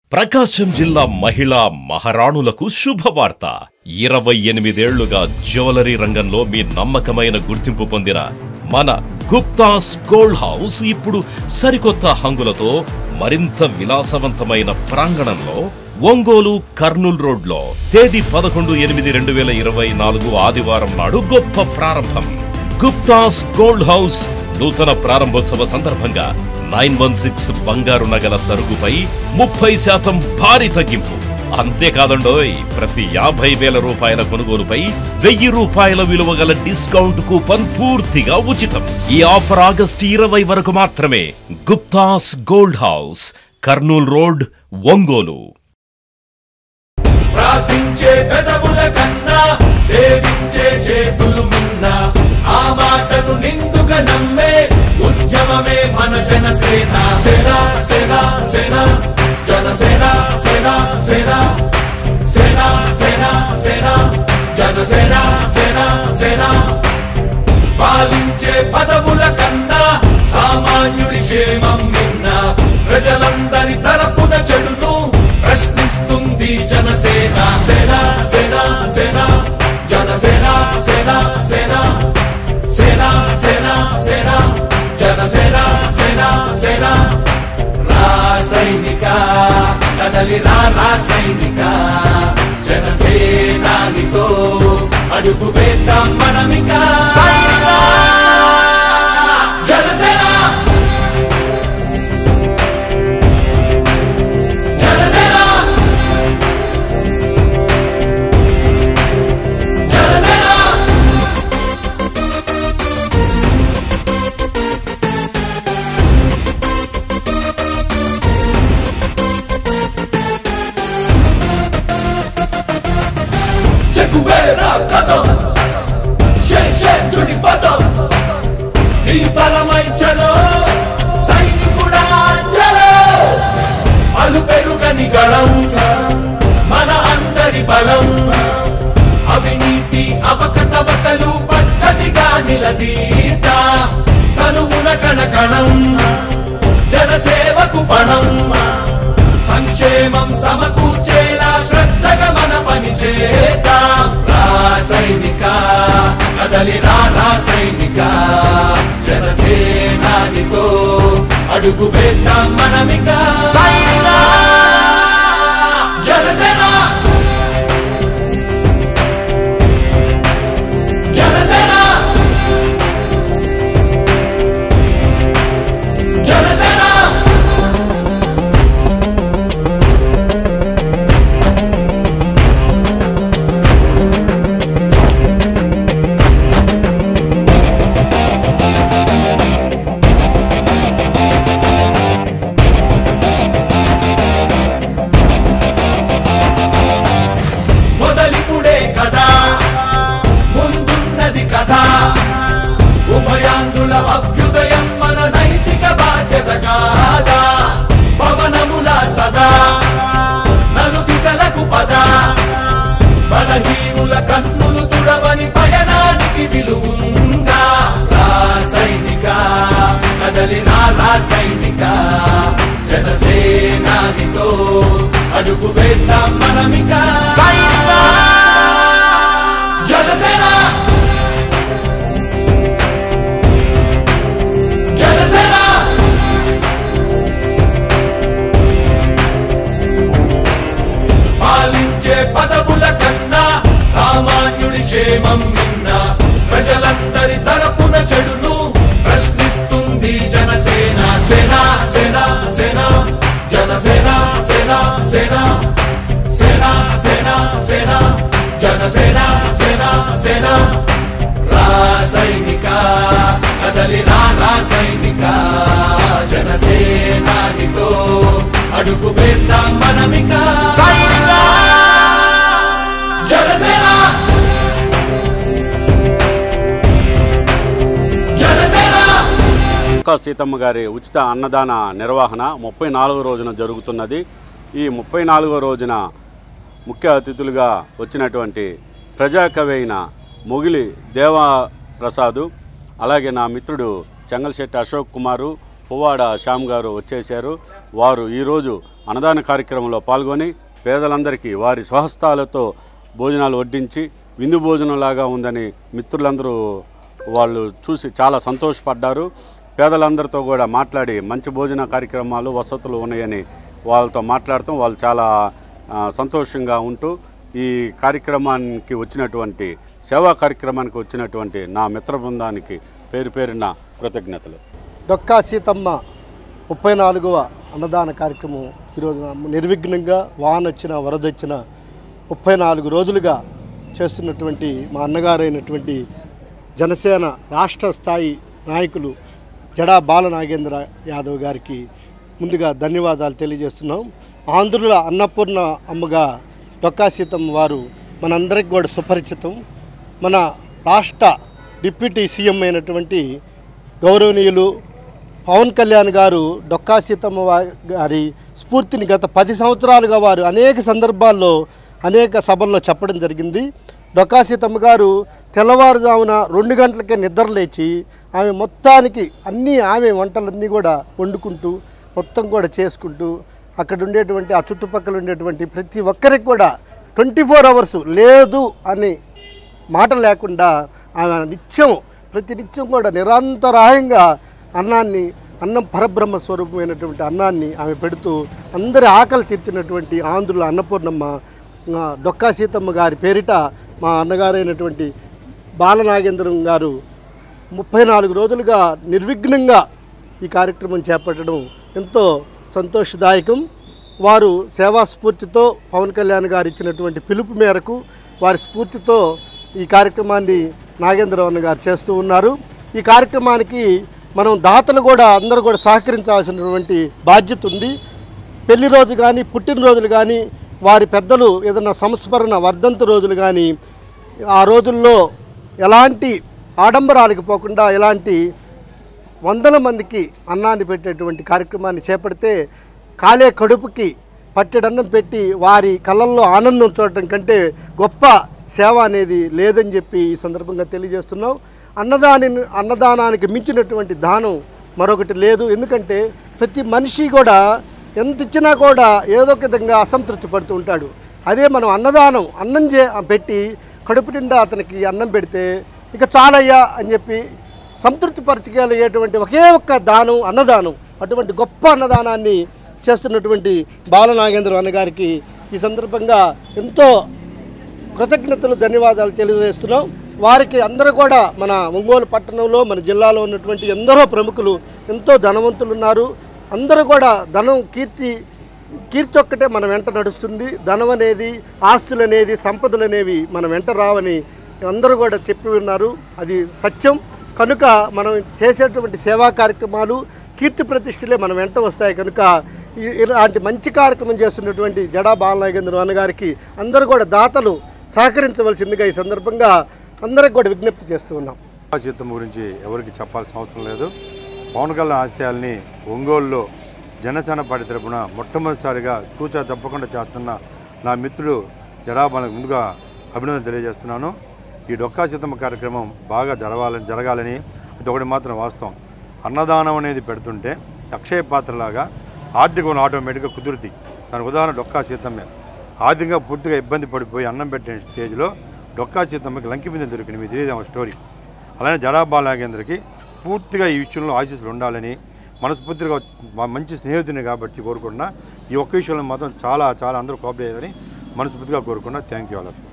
ప్రకాశం జిల్లా మహిళా మహారాణులకు శుభవార్త ఇరవై ఎనిమిదేళ్లుగా జ్యువెలరీ రంగంలో మీ నమ్మకమైన గుర్తింపు పొందిన మన గుప్తాస్ గోల్డ్ హౌస్ ఇప్పుడు సరికొత్త హంగులతో మరింత విలాసవంతమైన ప్రాంగణంలో ఒంగోలు కర్నూల్ రోడ్లో తేదీ పదకొండు ఎనిమిది రెండు వేల ఇరవై నాలుగు ఆదివారం నాడు గొప్ప ప్రారంభం గుప్తాస్ గోల్డ్ హౌస్ నూతన ప్రారంభోత్సవ సందర్భంగా నైన్ వన్ సిక్స్ బంగారు నగల తరుగుపై ముప్పై శాతం భారీ తగ్గింపు అంతేకాదండోయ్ ప్రతి యాభై వేల రూపాయల కొనుగోలుపై వెయ్యి రూపాయల విలువ గల డిస్కౌంట్ కూపన్ పూర్తిగా ఉచితం ఈ ఆఫర్ ఆగస్టు ఇరవై వరకు మాత్రమే Guptas gold house Kurnool road Ongole ప్రార్థించే పెదవుల కన్నా సేవించే చేతులు మిన్న ఆ మాటను నిండుగా నమ్మే ఉద్యమమే మన జనసేన సేన సేన సేన జనసేన సేన సేన సేన సేన సేన జనసేన సేన సేన పాలించే పదవుల కన్నా సామాన్యుడి క్షేమం నిన్న ప్రజలందరి తరపున చెడును ప్రశ్నిస్తుంది జనసేన సేన సేన సేన జనసేన సేన సేన సేన సేన సేన జనసేన సేన సేన రాసైనిక కదలి రా రాసైనిక జనసేనానితో అడుగు వేద్దాం మనమిక జనసేన జనసేన జనసేన చెక్కువేరా కథం శేషేంద్రుడి పదం నీ బలమై చలో సైనికుడా చలో అలు పెరుగని గళం మన అందరి బలం అవినీతి అవకతవకలు పద్ధతిగా నిలదీత తనువున కణకణం జనసేవకు పణం సంక్షేమం సమకూర్చేలా శ్రద్ధగా మన పని చేద్దాం రాసైనిక కదలి రా రాసైనిక జనసేనానితో అడుగు వేద్దాం మనమిక జనసేన జనసేన జనసేన మొదలిపుడే కదా ముందున్నది కదా ఉభయాంధ్రుల అభ్యుదయం మన నైతిక బాధ్యత కాదా పవనముల సదా నలు దిశలకు పద బలహీనుల కన్నులు తుడవని పయనానికి విలువుందా రాసైనిక కదలి రా రాసైనిక జనసేనానితో అడుగు వేద్దాం మనమిక జనసేన జనసేన పాలించే పదవుల కన్నా సామాన్యుడి క్షేమం నిన్న ప్రజలందరి తరపున చెడును ప్రశ్నిస్తుంది జనసేన సేన సేన సేన జనసేన సేన సేన సేన సేన సేన జనసేన సేన సేన రాసైనిక కదలి రా రాసైనిక జనసేనానితో అడుగు వేద్దాం మనమిక జనసేన జనసేన కా సీతమ్మ గారి ఉచిత అన్నదాన నిర్వహణ ముప్పై నాలుగో రోజున జరుగుతున్నది ఈ ముప్పై నాలుగో రోజున ముఖ్య అతిథులుగా వచ్చినటువంటి ప్రజాకవి అయిన మొగిలి దేవా ప్రసాదు అలాగే నా మిత్రుడు చెంగల్శెట్టి అశోక్ కుమారు పువ్వాడ శ్యామ్ గారు వచ్చేశారు వారు ఈరోజు అన్నదాన కార్యక్రమంలో పాల్గొని పేదలందరికీ వారి స్వహస్తాలతో భోజనాలు వడ్డించి విందు భోజనంలాగా ఉందని మిత్రులందరూ వాళ్ళు చూసి చాలా సంతోషపడ్డారు పేదలందరితో కూడా మాట్లాడి మంచి భోజన కార్యక్రమాలు వసతులు ఉన్నాయని వాళ్ళతో మాట్లాడటం వాళ్ళు చాలా ఆ, సంతోషంగా ఉంటూ ఈ కార్యక్రమానికి వచ్చినటువంటి సేవా కార్యక్రమానికి వచ్చినటువంటి నా మిత్ర బృందానికి పేరు పేరున కృతజ్ఞతలు డొక్కా సీతమ్మ ముప్పై నాలుగవ అన్నదాన కార్యక్రమం ఈరోజు నిర్విఘ్నంగా వాన వచ్చిన వరద వచ్చిన ముప్పై నాలుగు రోజులుగా చేస్తున్నటువంటి మా అన్నగారైనటువంటి జనసేన రాష్ట్ర స్థాయి నాయకులు జడా బాల నాగేంద్ర యాదవ్ గారికి ముందుగా ధన్యవాదాలు తెలియజేస్తున్నాం ఆంధ్రుల అన్నపూర్ణ అమ్మగా డొక్కా సీతమ్మ వారు మనందరికి కూడా సుపరిచితం మన రాష్ట్ర డిప్యూటీ సీఎం అయినటువంటి గౌరవనీయులు పవన్ కళ్యాణ్ గారు డొక్కా సీతమ్మ వా- గారి స్ఫూర్తిని గత పది సంవత్సరాలుగా వారు అనేక సందర్భాల్లో అనేక సభల్లో చెప్పడం జరిగింది డొక్కా సీతమ్మ గారు తెల్లవారుజామున రెండు గంటలకే నిద్ర లేచి ఆమె మొత్తానికి అన్నీ ఆమె వంటలన్నీ కూడా వండుకుంటూ మొత్తం కూడా చేసుకుంటూ అక్కడ ఉండేటువంటి ఆ చుట్టుపక్కల ఉండేటువంటి ప్రతి ఒక్కరికి కూడా ట్వంటీ ఫోర్ అవర్స్ లేదు అని మాట లేకుండా ఆమె నిత్యం ప్రతి నిత్యం కూడా నిరంతరాయంగా అన్నాన్ని అన్నం పరబ్రహ్మ స్వరూపమైనటువంటి అన్నాన్ని ఆమె పెడుతూ అందరి ఆకలి తీర్చినటువంటి ఆంధ్రుల అన్నపూర్ణమ్మ ఆ, డొక్కా సీతమ్మ గారి పేరిట మా అన్నగారైనటువంటి బాలనాగేంద్రం గారు ముప్పై నాలుగు రోజులుగా నిర్విఘ్నంగా ఈ కార్యక్రమం చేపట్టడం ఎంతో సంతోషదాయకం వారు సేవా స్ఫూర్తితో పవన్ కళ్యాణ్ గారు ఇచ్చినటువంటి పిలుపు మేరకు వారి స్ఫూర్తితో ఈ కార్యక్రమాన్ని నాగేంద్రరావు అన్న గారు చేస్తూ ఉన్నారు ఈ కార్యక్రమానికి మనం దాతలు కూడా అందరూ కూడా సహకరించాల్సినటువంటి బాధ్యత ఉంది పెళ్లి రోజు కానీ పుట్టినరోజులు కానీ వారి పెద్దలు ఏదైనా సంస్మరణ వర్ధంతి రోజులు కానీ ఆ రోజుల్లో ఎలాంటి ఆడంబరాలకు పోకుండా ఎలాంటి వందల మందికి అన్నాన్ని పెట్టేటువంటి కార్యక్రమాన్ని చేపడితే కాలే కడుపుకి పట్టెడన్నం పెట్టి వారి కళ్ళల్లో ఆనందం చూడటం కంటే గొప్ప సేవ అనేది లేదని చెప్పి ఈ సందర్భంగా తెలియజేస్తున్నాం అన్నదాని అన్నదానానికి మించినటువంటి దానం మరొకటి లేదు ఎందుకంటే ప్రతి మనిషి కూడా ఎంత ఇచ్చినా కూడా ఏదో ఒక విధంగా అసంతృప్తి పడుతూ ఉంటాడు అదే మనం అన్నదానం అన్నం చే పెట్టి కడుపు నిండా అతనికి అన్నం పెడితే ఇక చాలయ్యా అని చెప్పి సంతృప్తి పరచగలిగేటువంటి ఒకే ఒక్క దానం అన్నదానం అటువంటి గొప్ప అన్నదానాన్ని చేస్తున్నటువంటి బాలనాగేంద్ర అన్నగారికి ఈ సందర్భంగా ఎంతో కృతజ్ఞతలు ధన్యవాదాలు తెలియజేస్తున్నాం వారికి అందరూ కూడా మన ఒంగోలు పట్టణంలో మన జిల్లాలో ఉన్నటువంటి ఎందరో ప్రముఖులు ఎంతో ధనవంతులు ఉన్నారు అందరూ కూడా ధనం కీర్తి కీర్తి ఒక్కటే మన వెంట నడుస్తుంది ధనం అనేది ఆస్తులు అనేది సంపదలు అనేవి మన వెంట రావని అందరూ కూడా చెప్పి ఉన్నారు అది సత్యం కనుక మనం చేసేటువంటి సేవా కార్యక్రమాలు కీర్తి ప్రతిష్టలే మన వెంట వస్తాయి కనుక ఈ- ఇలాంటి మంచి కార్యక్రమం చేస్తున్నటువంటి జడా బాలనాగేంద్ర అన్నగారికి అందరూ కూడా దాతలు సహకరించవలసిందిగా ఈ సందర్భంగా అందరికి కూడా విజ్ఞప్తి చేస్తూ ఉన్నాం జీతం గురించి ఎవరికి చెప్పాల్సిన అవసరం లేదు పవన్ కళ్యాణ్ ఆశయాల్ని ఒంగోలులో జనసేన పార్టీ తరపున మొట్టమొదటిసారిగా తూచా తప్పకుండా చేస్తున్న నా మిత్రుడు జడాబాలకు ముందుగా అభినందన తెలియజేస్తున్నాను ఈ డొక్కా సీతమ్మ కార్యక్రమం బాగా జరగాలని జరగాలని అది ఒకటి మాత్రం వాస్తవం అన్నదానం అనేది పెడుతుంటే అక్షయ పాత్రలాగా ఆర్థికం ఆటోమేటిక్గా కుదురుతి దానికి ఉదాహరణ డొక్కా సీతమ్మే ఆర్థికంగా పూర్తిగా ఇబ్బంది పడిపోయి అన్నం పెట్టిన స్టేజ్లో డొక్కా సీతమ్మకి లంకి మీద దొరికింది మీకు తెలియదు ఆమె స్టోరీ అలానే జడాబా నాగేంద్రకి పూర్తిగా ఈ విషయంలో ఆశీస్సులు ఉండాలని మనస్ఫూర్తిగా మా మంచి స్నేహితుని కాబట్టి కోరుకున్నా ఈ ఒక్క విషయంలో మాత్రం చాలా చాలా అందరూ కోఆపరేట్ చేయాలని మనస్ఫూర్తిగా కోరుకున్నా థ్యాంక్ యూ అలా